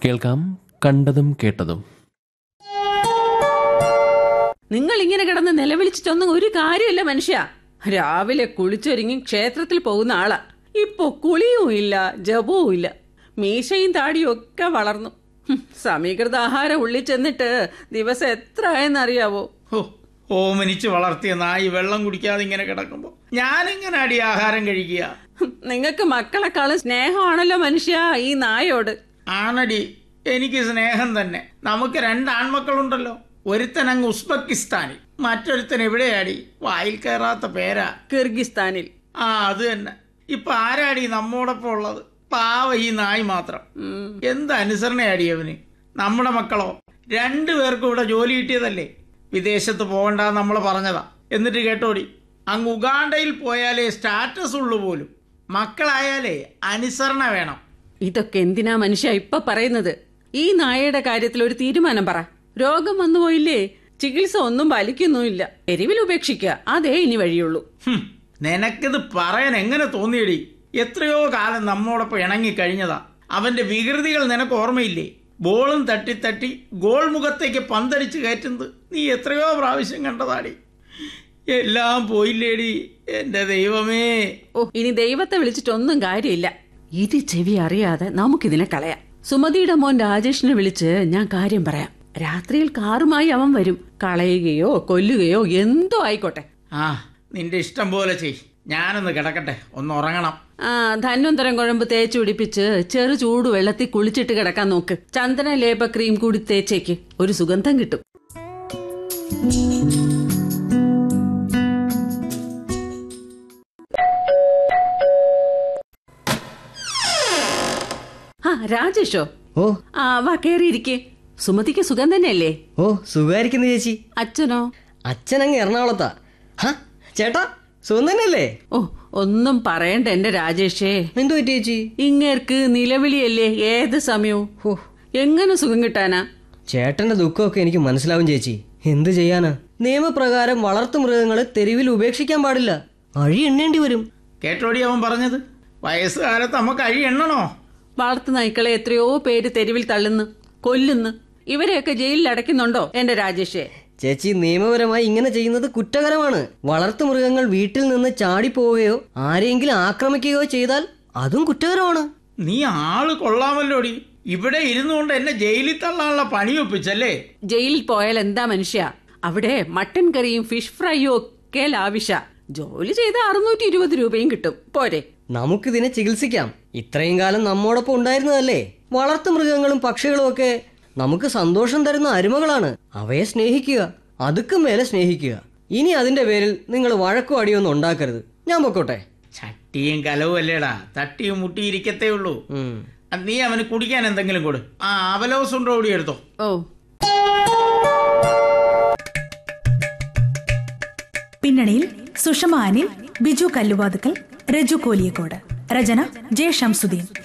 കേൾക്കാം കണ്ടതും കേട്ടതും നിങ്ങൾ ഇങ്ങനെ കിടന്ന് നിലവിളിച്ചിട്ടൊന്നും ഒരു കാര്യമില്ല മനുഷ്യ രാവിലെ കുളിച്ചൊരുങ്ങി ക്ഷേത്രത്തിൽ പോകുന്ന ആളാ ഇപ്പൊ കുളിയും ഇല്ല ജപവും ഇല്ല മീശയും താടിയും ഒക്കെ വളർന്നു ഹും, സമീകൃത ആഹാരം ഉള്ളിൽ ചെന്നിട്ട് ദിവസം എത്ര ആയെന്നറിയാവോ ഹോ ഓമനിച്ച് വളർത്തിയ നായി വെള്ളം കുടിക്കാതെ ഇങ്ങനെ കിടക്കുമ്പോ ഞാനെങ്ങനെ അടി ആഹാരം കഴിക്കുക ഹും, നിങ്ങൾക്ക് മക്കളെക്കാളും സ്നേഹമാണല്ലോ മനുഷ്യ ഈ നായോട് ആണടി എനിക്ക് സ്നേഹം തന്നെ നമുക്ക് രണ്ട് ആൺമക്കളുണ്ടല്ലോ ഒരുത്തൻ അങ്ങ് ഉസ്ബെക്കിസ്ഥാനിൽ മറ്റൊരുത്തൻ എവിടെയാടി വായിൽ കയറാത്ത പേരാ കിർഗിസ്ഥാനിൽ ആ അത് തന്നെ ഇപ്പൊ ആരാടി നമ്മോടൊപ്പം ഉള്ളത് പാവ ഈ നായി മാത്രം ഉം. എന്ത് അനുസരണയാടി അവന് നമ്മുടെ മക്കളോ രണ്ടു പേർക്കും ഇവിടെ ജോലി കിട്ടിയതല്ലേ വിദേശത്ത് പോകണ്ട നമ്മൾ പറഞ്ഞതാ എന്നിട്ട് കേട്ടോടി അങ്ങ് ഉഗാണ്ടയിൽ പോയാലേ സ്റ്റാറ്റസ് ഉള്ളു പോലും മക്കളായാലേ അനുസരണ വേണം ഇതൊക്കെ എന്തിനാ മനുഷ്യ ഇപ്പൊ പറയുന്നത് ഈ നായയുടെ കാര്യത്തിൽ ഒരു തീരുമാനം പറ രോഗം വന്നുപോയില്ലേ ചികിത്സ ഒന്നും ഫലിക്കുന്നുമില്ല എരിവിൽ ഉപേക്ഷിക്കുക അതേ ഇനി വഴിയുള്ളൂ ഹും, നിനക്കിത് പറയാൻ എങ്ങനെ തോന്നിയടി എത്രയോ കാലം നമ്മോടൊപ്പം ഇണങ്ങി കഴിഞ്ഞതാ അവന്റെ വികൃതികൾ നിനക്ക് ഓർമ്മയില്ലേ ബോളും തട്ടി തട്ടി ഗോൾ മുഖത്തേക്ക് പന്തടിച്ച് കയറ്റുന്നത് നീ എത്രയോ പ്രാവശ്യം കണ്ടതാടി എല്ലാം പോയില്ലേടി എന്റെ ദൈവമേ ഓ ഇനി ദൈവത്തെ വിളിച്ചിട്ടൊന്നും കാര്യമില്ല ഇത് ചെവി അറിയാതെ നമുക്കിതിനെ കളയാം സുമതിയുടെ മോൻ രാജേഷിനെ വിളിച്ച് ഞാൻ കാര്യം പറയാം രാത്രിയിൽ കാറുമായി അവൻ വരും കളയുകയോ കൊല്ലുകയോ എന്തോ ആയിക്കോട്ടെ ആ നിന്റെ ഇഷ്ടം പോലെ ചെയ് ഞാനൊന്ന് കിടക്കട്ടെ ഒന്ന് ഉറങ്ങണം ആ ധന്വന്തരം കുഴമ്പ് തേച്ച് പിടിപ്പിച്ച് ചെറു ചൂട് വെള്ളത്തിൽ കുളിച്ചിട്ട് കിടക്കാൻ നോക്ക് ചന്ദന ലേപ ക്രീം കൂടി തേച്ചേക്ക് ഒരു സുഗന്ധം കിട്ടും ആ രാജേഷോ ഓ ആ വാ കേറിയിരിക്കേ സുമതിക്ക് സുഖം തന്നെയല്ലേ ഓ സുഖമായിരിക്കുന്നു ചേച്ചി അച്ഛനോ അച്ഛനങ്ങ് എറണാകുളത്താ ഹാ ചേട്ടാ സുഖം തന്നെയല്ലേ ഓ ഒന്നും പറയണ്ട എന്റെ രാജേഷേ എന്തു പറ്റി ചേച്ചി ഇങ്ങേർക്ക് നിലവിളിയല്ലേ ഏത് സമയവും ഓ എങ്ങനെ സുഖം കിട്ടാനാ ചേട്ടന്റെ ദുഃഖമൊക്കെ എനിക്ക് മനസ്സിലാവും ചേച്ചി എന്ത് ചെയ്യാനാ നിയമപ്രകാരം വളർത്തു മൃഗങ്ങളെ തെരുവിൽ ഉപേക്ഷിക്കാൻ പാടില്ല അഴി എണ്ണേണ്ടി വരും കേട്ടോടി അവൻ പറഞ്ഞത് വയസ്സുകാലത്ത് നമുക്ക് അഴി എണ്ണണോ വളർത്തു നായ്ക്കളെ എത്രയോ പേര് തെരുവിൽ തള്ളുന്നു കൊല്ലുന്നു ഇവരെയൊക്കെ ജയിലിൽ അടയ്ക്കുന്നുണ്ടോ എന്റെ രാജേഷേ ചേച്ചി നിയമപരമായി ഇങ്ങനെ ചെയ്യുന്നത് കുറ്റകരമാണ് വളർത്തു മൃഗങ്ങൾ വീട്ടിൽ നിന്ന് ചാടിപ്പോവുകയോ ആരെങ്കിലും ആക്രമിക്കുകയോ ചെയ്താൽ അതും കുറ്റകരമാണ് നീ ആള് കൊള്ളാമല്ലോടി ഇവിടെ ഇരുന്നുകൊണ്ട് എന്നെ ജയിലിൽ തള്ളാനുള്ള പണി ഒപ്പിച്ചല്ലേ ജയിലിൽ പോയാൽ എന്താ മനുഷ്യ അവിടെ മട്ടൻ കറിയും ഫിഷ് ഫ്രൈയും ഒക്കെ ലാവിഷ ജോലി ചെയ്ത അറുന്നൂറ്റി ഇരുപത് രൂപയും കിട്ടും പോരെ നമുക്കിതിനെ ചികിത്സിക്കാം ഇത്രയും കാലം നമ്മോടൊപ്പം ഉണ്ടായിരുന്നതല്ലേ വളർത്തു മൃഗങ്ങളും പക്ഷികളും ഒക്കെ നമുക്ക് സന്തോഷം തരുന്ന അരുമകളാണ് അവയെ സ്നേഹിക്കുക അതുക്കും മേലെ സ്നേഹിക്കുക ഇനി അതിന്റെ പേരിൽ നിങ്ങൾ വഴക്കോ അടിയൊന്നും ഉണ്ടാക്കരുത് ഞാൻ പൊക്കോട്ടെ ചട്ടിയും കലവും അല്ലേടാ തട്ടിയും മുട്ടിയിരിക്കത്തേ ഉള്ളൂ ഉം. അത് നീ അവന് കുടിക്കാൻ എന്തെങ്കിലും കൊടു ആ അവലോസ് ഉണ്ടോ കൂടി എടുത്തോ ഓ പിന്നണിയിൽ സുഷമ അനിൽ ബിജു കല്ലുവാതുക്കൽ രജു കോലിയക്കോട് രചന ജെ ഷംസുദ്ദീൻ